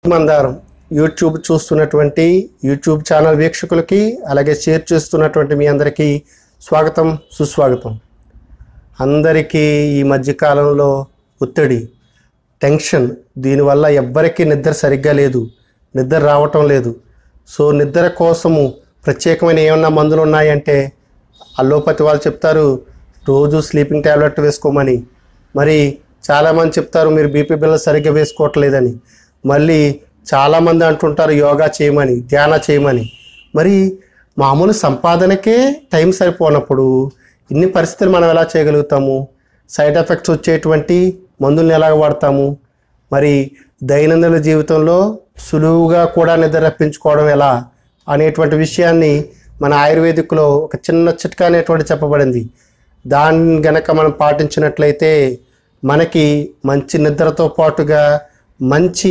మందారం యూట్యూబ్ చూస్తున్నటువంటి YouTube channel వీక్షకులకి అలాగే షేర్ చేస్తున్నటువంటి మీ అందరికీ స్వాగతం సుస్వాగతం అందరికీ ఈ మధ్యకాలంలో ఒత్తిడి టెన్షన్ దీనివల్ల ఎవ్వరికీ నిద్ర సరిగ్గా లేదు నిద్ర రావటం లేదు సో నిద్ర కోసము ప్రత్యేకమైన ఏమన్నా మందులు ఉన్నాయంటే అల్లోపతి వాళ్ళు చెప్తారు రోజు స్లీపింగ్ ట్యాబ్లెట్ వేసుకోమని మరి చాలామంది చెప్తారు మీరు బీపీ బిల్ల సరిగ్గా వేసుకోవట్లేదని మళ్ళీ చాలామంది అంటుంటారు యోగా చేయమని ధ్యాన చేయమని మరి మామూలు సంపాదనకే టైం సరిపోనప్పుడు ఇన్ని పరిస్థితులు మనం ఎలా చేయగలుగుతాము సైడ్ ఎఫెక్ట్స్ వచ్చేటువంటి మందుల్ని ఎలా వాడతాము మరి దైనందిన జీవితంలో సులువుగా కూడా నిద్ర రప్పించుకోవడం ఎలా అనేటువంటి విషయాన్ని మన ఆయుర్వేదిక్లో ఒక చిన్న చిట్కా అనేటువంటి చెప్పబడింది దాన్ని గనక మనం పాటించినట్లయితే మనకి మంచి నిద్రతో పాటుగా మంచి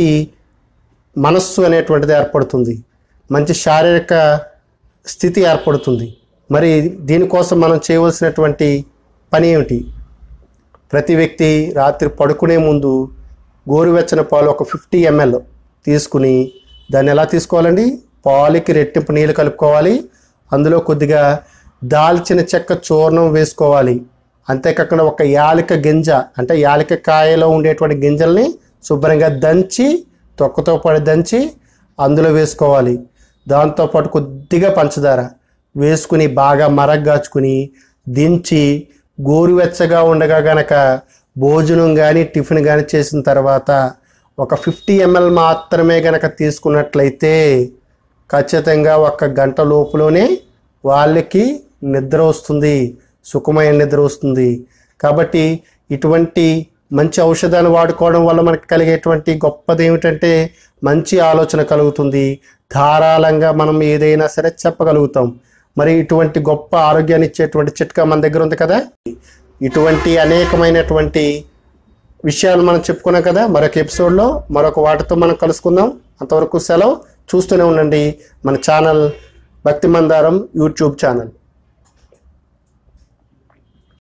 మనస్సు అనేటువంటిది ఏర్పడుతుంది మంచి శారీరక స్థితి ఏర్పడుతుంది మరి దీనికోసం మనం చేయవలసినటువంటి పని ఏమిటి ప్రతి వ్యక్తి రాత్రి పడుకునే ముందు గోరువెచ్చని పాలు ఒక ఫిఫ్టీ ఎంఎల్ తీసుకుని దాన్ని ఎలా తీసుకోవాలండి పాలకి రెట్టింపు నీళ్ళు కలుపుకోవాలి అందులో కొద్దిగా దాల్చిన చెక్క చూర్ణం వేసుకోవాలి అంతేకాకుండా ఒక యాలిక గింజ అంటే యాలిక కాయలో ఉండేటువంటి గింజల్ని శుభ్రంగా దంచి తొక్కతో పడి దంచి అందులో వేసుకోవాలి దాంతోపాటు కొద్దిగా పంచదార వేసుకుని బాగా మరగ్గాచుకుని దించి గోరువెచ్చగా ఉండగా గనక భోజనం కానీ టిఫిన్ కానీ చేసిన తర్వాత ఒక ఫిఫ్టీ ఎంఎల్ మాత్రమే గనక తీసుకున్నట్లయితే ఖచ్చితంగా ఒక గంట లోపులోనే వాళ్ళకి నిద్ర వస్తుంది సుఖమైన నిద్ర వస్తుంది కాబట్టి ఇటువంటి మంచి ఔషధాన్ని వాడుకోవడం వల్ల మనకు కలిగేటువంటి గొప్పది ఏమిటంటే మంచి ఆలోచన కలుగుతుంది ధారాళంగా మనం ఏదైనా సరే చెప్పగలుగుతాం మరి ఇటువంటి గొప్ప ఆరోగ్యాన్ని ఇచ్చేటువంటి చిట్కా మన దగ్గర ఉంది కదా ఇటువంటి అనేకమైనటువంటి విషయాలు మనం చెప్పుకున్నాం కదా మరొక ఎపిసోడ్లో మరొక వాటితో మనం కలుసుకుందాం అంతవరకు సెలవు చూస్తూనే ఉండండి మన ఛానల్ భక్తి మందారం యూట్యూబ్ ఛానల్